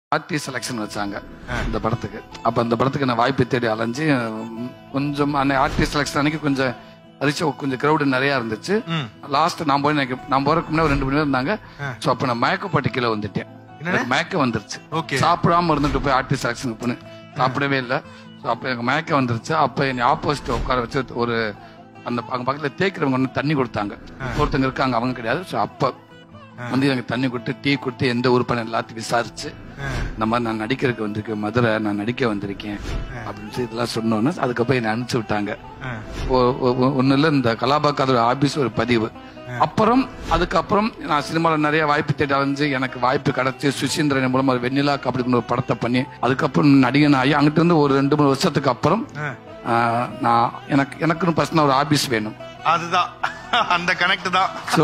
RT selection வச்சாங்க இந்த படத்துக்கு அப்ப அந்த படத்துக்கு நான் வாய்ப்பு தேடி அலைஞ்சு உம், கொஞ்சம் அந்த ஆர்டி செலெக்ஷன் அன்னைக்கு கொஞ்சம் அரிச்சு கொஞ்சம் கிரௌடு நிறைய இருந்துச்சு லாஸ்ட் நான் போய் எனக்கு நான் போறதுக்கு முன்னாடி ஒரு ரெண்டு மணி நேரம் இருந்தாங்க சோ அப்ப நான் மயக்கப்பட்டு கீழே வந்துட்டேன் எனக்கு மயக்கம் வந்துருச்சு Okay. சாப்பிடாம இருந்துட்டு போய் ஆர்டி செலெக்ஷனுக்கு போனேன் சாப்பிடவே இல்லை ஸோ அப்போ எனக்கு மயக்கம் வந்துருச்சு அப்போ என்னை ஆப்போசிட் உட்கார வச்சு ஒரு அந்த அங்க பக்கத்துல தேய்க்கிறவங்க ஒன்று தண்ணி கொடுத்தாங்க ஒருத்தங்க இருக்காங்க அவங்க கிடையாது ஸோ அப்போ வந்து எனக்கு தண்ணி கொடுத்து டீ கொடுத்து எந்த உறுப்பினர் எல்லாத்தையும் விசாரிச்சு இந்த மாதிரி நான் நடிக்கிறதுக்கு வந்திருக்கேன் மதுரை நான் நடிக்க வந்திருக்கேன் அப்படின்னு சொல்லி இதெல்லாம் சொன்னோன்னு அதுக்கப்புறம் என்னை அனுப்பிச்சு விட்டாங்க ஒன்னும் இல்லை இந்த கலாபாக்காதோட ஆபீஸ் ஒரு பதிவு அப்புறம் அதுக்கப்புறம் நான் சினிமாவில் நிறைய வாய்ப்பு தேடி அலைஞ்சு எனக்கு வாய்ப்பு கிடைச்சி சுசீந்திரன் மூலமா ஒரு வெண்ணிலா அப்படின்னு ஒரு படத்தை பண்ணி அதுக்கப்புறம் நடிகன் ஆகி அங்கிட்ட இருந்து ஒரு ரெண்டு மூணு வருஷத்துக்கு அப்புறம் ஆஹ், நான் எனக்கு எனக்குன்னு பர்சனல் ஒரு ஆபீஸ் வேணும் அதுதான் அந்த கனெக்ட் தான் ஸோ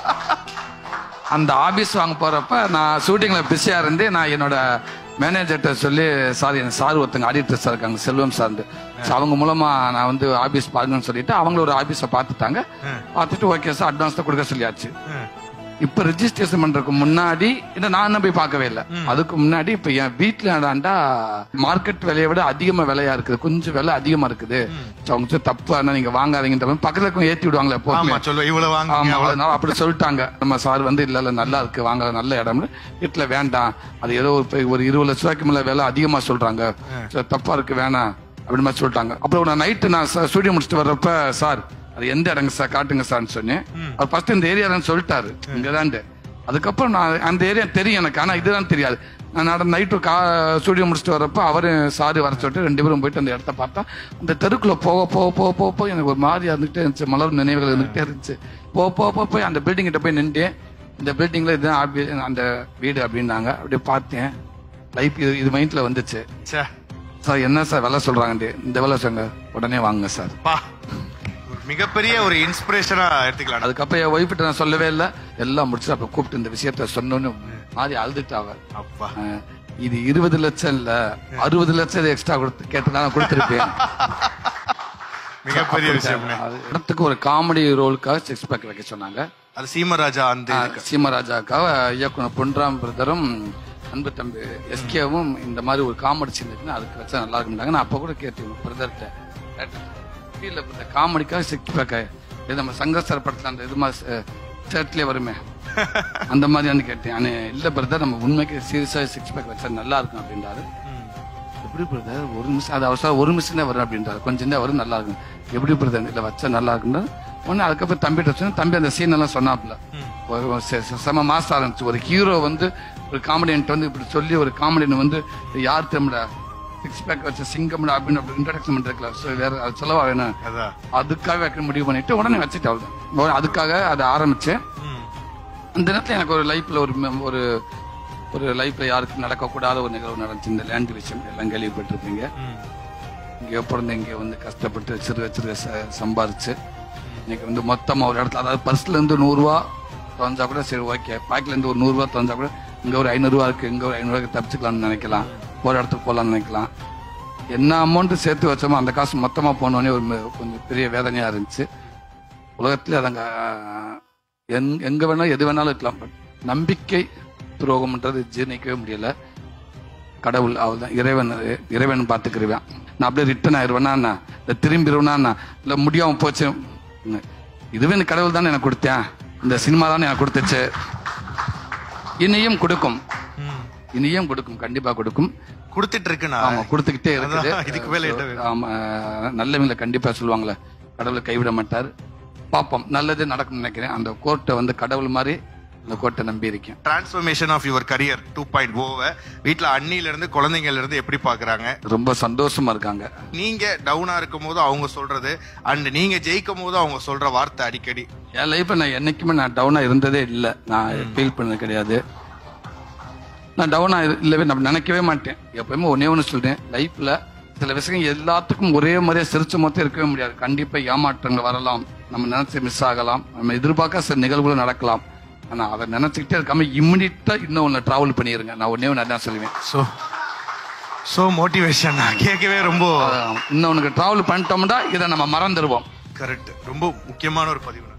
அந்த ஆபீஸ் வாங்க போறப்ப நான் ஷூட்டிங்ல பிஸியா இருந்து நான் என்னோட மேனேஜர்கிட்ட சொல்லி சார் என் சார் ஒருத்தங்க ஆடிட்டர் சார் இருக்காங்க செல்வம் சார் ஸோ அவங்க மூலமா நான் வந்து ஆபீஸ் பாருங்கன்னு சொல்லிட்டு அவங்கள ஒரு ஆபீஸை பார்த்துட்டாங்க பார்த்துட்டு ஓகே சார் அட்வான்ஸ் தான் கொடுக்க சொல்லியாச்சு இப்ப ரெஜிஸ்ட்ரேஷன் பண்றதுக்கு முன்னாடி இன்னும் நான் இன்னும் போய் பார்க்கவே இல்லை அதுக்கு முன்னாடி இப்ப என் வீட்டுல என்னடாண்டா மார்க்கெட் விலையை விட அதிகமா விலையா இருக்குது கொஞ்சம் விலை அதிகமா இருக்குது So அவங்க சொல்லி தப்பு ஆனா நீங்க வாங்காதீங்கன்ற மாதிரி பக்கத்துல இருக்கவங்க ஏத்தி விடுவாங்களே எப்போதுமே ஆமா சொல்லுவேன் இவ்வளவு வாங்க ஆமா அதனால அப்படி சொல்லிட்டாங்க நம்ம சார் வந்து இல்ல இல்ல நல்லா இருக்கு வாங்க நல்ல இடம்னு வீட்டுல வேண்டாம் அது ஏதோ ஒரு பெ- ஒரு இருபது லட்ச ரூபாய்க்கு மேல விலை அதிகமா சொல்றாங்க சரி, தப்பா இருக்கு வேணாம் அப்படின்னு மாதிரி சொல்லிட்டாங்க அப்புறம் நான் நைட்டு நான் ஸ்டூடியோ முடிச்சுட்டு வர்றப்ப சார் அது எந்த இடங்க சார் காட்டுங்க சார்னு சொன்னேன் அவர் ஃபர்ஸ்ட் இந்த ஏரியா சொல்லிட்டாரு இங்கதான்ட்டு அதுக்கப்புறம் நான் அந்த ஏரியா தெரியும் எனக்கு ஆனா இதுதான் தெரியாது நான் நட நைட்டு கா ஸ்டூடியோ முடிச்சுட்டு வரப்ப அவரு சாரு வர சொல்லிட்டு ரெண்டு பேரும் போயிட்டு அந்த இடத்த பார்த்தா அந்த தெருக்குள்ள போக போக போக போக போக எனக்கு ஒரு மாதிரியா இருந்துகிட்டே இருந்துச்சு மலர் நினைவுகள் இருந்துகிட்டே இருந்துச்சு போக போக போக போய் அந்த பில்டிங் கிட்ட போய் நின்றேன் இந்த பில்டிங்ல இதுதான் ஆபி- அந்த வீடு அப்படின்னாங்க அப்படியே பார்த்தேன் லைஃப் இது இது மைண்ட்ல வந்துச்சு ச்சே, சார் என்ன சார் விலை சொல்றாங்க இந்த விலை சொல்லுங்க உடனே வாங்க சார் பா ஒரு மிகப்பெரிய ஒரு இன்ஸ்பிரேஷனா எடுத்துக்கலாம் அதுக்கப்புறம் என் ஒய்ஃபிட்ட நான் சொல்லவே இல்லை எல்லாம் முடிச்சு அப்ப கூப்பிட்டு இந்த விஷயத்த சொன்னோன்னு மாதிரி அழுதுட்டாவ அப்பா அஹ், இது இருபது லட்சம் இல்ல அறுபது லட்சம் எக்ஸ்ட்ரா கொடுத்து கேட்டு நான் கொடுத்துருப்பேன் மிகப்பெரிய விஷயம் அது இடத்துக்கு ஒரு காமெடி ரோலுக்காக சிக்ஸ் பேக் வைக்க சொன்னாங்க அது சீமராஜா அந்த இதுக்கு. சீமராஜாக்காக இயக்குனர் பொன்ராம் பிரதரும் அன்பு தம்பி எஸ்கேவும் இந்த மாதிரி ஒரு காமெடி சீன் இருக்குன்னு அதுக்கு வச்சா நல்லா இருக்கும்ட்டாங்க நான் அப்போ கூட கேட்டேன் பிரதர்கிட்ட ஃபீல்ல இந்த காமெடிக்காக சிக்ஸ் பேக் இது நம்ம சங்கர் படத்துல அந்த இது மாதிரி ஷர்ட்லேயே வருமே அந்த மாதிரி வந்து கேட்டேன் ஆனா இல்ல பிரதர் நம்ம உண்மைக்கு சீரியஸா சிக்ஸ் பேக் வச்சா நல்லா இருக்கும் அப்படின்றாரு எப்படி பிரதர் ஒரு நிமிஷம் அது அவசரம் ஒரு நிமிஷம் தான் வரும் அப்படின்றாரு கொஞ்சம் தான் வரும் நல்லா இருக்கும் எப்படி பிரதர் இல்ல வச்சா நல்லா இருக்குன்னு ஒன்னு அதுக்கப்புறம் தம்பிட்ட சொன்னேன் தம்பி அந்த சீன் எல்லாம் சொன்னாப்ல ஒரு செ- செ- செம மாசம் ஆரம்பிச்சு ஒரு ஹீரோ வந்து ஒரு காமெடியன்ட் வந்து இப்படி சொல்லி ஒரு காமெடியன் வந்து யார் தமிழ சிக்ஸ் பேக் வச்ச சிங்கம் அப்படின்னு அப்படி இன்ட்ரடக்ஷன் பண்றதுல So வேற அது செலவா வேணும் அதான் அதுக்காக வைக்க முடிவு பண்ணிட்டு உடனே வச்சுட்டு அவ்வளவுதான் அதுக்காக அதை ஆரம்பிச்சேன் ம். அந்த நேரத்துல எனக்கு ஒரு லைஃப்ல ஒரு மெ- ஒரு ஒரு லைஃப்ல யாருக்கும் நடக்கக்கூடாத ஒரு நிகழ்வு நடந்துச்சு இந்த லேண்ட் விஷயம் எல்லாம் கேள்விப்பட்டிருப்பீங்க ம். இங்கே பிறந்து இங்கே வந்து கஷ்டப்பட்டு சிறு சிறு ச- சம்பாரிச்சு இன்னைக்கு வந்து மொத்தமா ஒரு இடத்துல அதாவது பர்ஸ்ல இருந்து நூறுரூவா தொலைஞ்சா கூட சரி ஓகே பாக்கெட்ல இருந்து ஒரு நூறுரூவா தொலைஞ்சா கூட இங்க ஒரு ஐநூறுரூவா இருக்கு இங்க ஒரு ஐநூறுவா தப்பிச்சுக்கலாம்னு நினைக்கலாம் ஒரு இடத்துக்கு போகலாம்னு நினைக்கலாம் என்ன அமௌண்ட் சேர்த்து வச்சோமோ அந்த காசு மொத்தமா போனோடனே ஒரு ம- கொஞ்சம் பெரிய வேதனையா இருந்துச்சு உலகத்துல அதங்க எங்- எங்க வேணாலும் எது வேணாலும் இருக்கலாம் பட் நம்பிக்கை துரோகம்ன்றது ஜீர்ணிக்கவே முடியல கடவுள் அவள்தான் இறைவன் இறைவன் பார்த்துக்கிருவேன் நான் அப்படியே ரிட்டர்ன் ஆயிடுவேனா நான் இல்லை திரும்பிடுவேனா நான் இல்லை முடியாம போச்சு ம். இதுவே இந்த கடவுள் தானே எனக்கு கொடுத்தேன் இந்த சினிமா தானே எனக்கு கொடுத்துச்சு இனியும் கொடுக்கும் ம். இனியும் கொடுக்கும் கண்டிப்பா கொடுக்கும் கொடுத்துட்டு இருக்குண்ணா ஆமா கொடுத்துக்கிட்டே இருக்குது அதான், இதுக்கு மேல என்ன வேணும்? ஆமா நல்லவங்களை கண்டிப்பா சொல்லுவாங்களே கடவுளை கைவிட மாட்டார் பாப்போம் நல்லது நடக்கும்னு நினைக்கிறேன் அந்த கோர்ட்டை வந்து கடவுள் மாதிரி அந்த கோர்ட்டை நம்பி இருக்கேன் transformation of your career two point ஓவை வீட்டுல அண்ணில இருந்து குழந்தைங்கள்ல இருந்து எப்படி பாக்குறாங்க ரொம்ப சந்தோஷமா இருக்காங்க நீங்க டவுனா இருக்கும் போது அவங்க சொல்றது அண்ட் நீங்க ஜெயிக்கும் போது அவங்க சொல்ற வார்த்தை அடிக்கடி என் லைஃப்ல நான் என்னைக்குமே நான் டவுனா இருந்ததே இல்லை நான் ஃபீல் பண்ணது கிடையாது நான் டவுனா இல்லவே நான் நினைக்கவே மாட்டேன் எப்பயுமே ஒன்னே ஒன்று சொல்றேன் லைஃப்ல சில விஷயங்கள் எல்லாத்துக்கும் ஒரே மாதிரியே சிரிச்ச மொத்தம் இருக்கவே முடியாது கண்டிப்பா ஏமாற்றங்கள் வரலாம் நம்ம நினைச்சு மிஸ் ஆகலாம் நம்ம எதிர்பார்க்க சில நிகழ்வுகள் நடக்கலாம் ஆனா அதை நினைச்சுக்கிட்டே இருக்காம இம்மிடியா இன்னும் ஒன்று டிராவல் பண்ணிருங்க நான் ஒன்னே ஒன்று அதான் சொல்லுவேன் சோ சோ மோட்டிவேஷன் கேட்கவே ரொம்ப இன்னும் உனக்கு டிராவல் பண்ணிட்டோம்னா இதை நம்ம மறந்துடுவோம் கரெக்ட் ரொம்ப முக்கியமான ஒரு பதிவு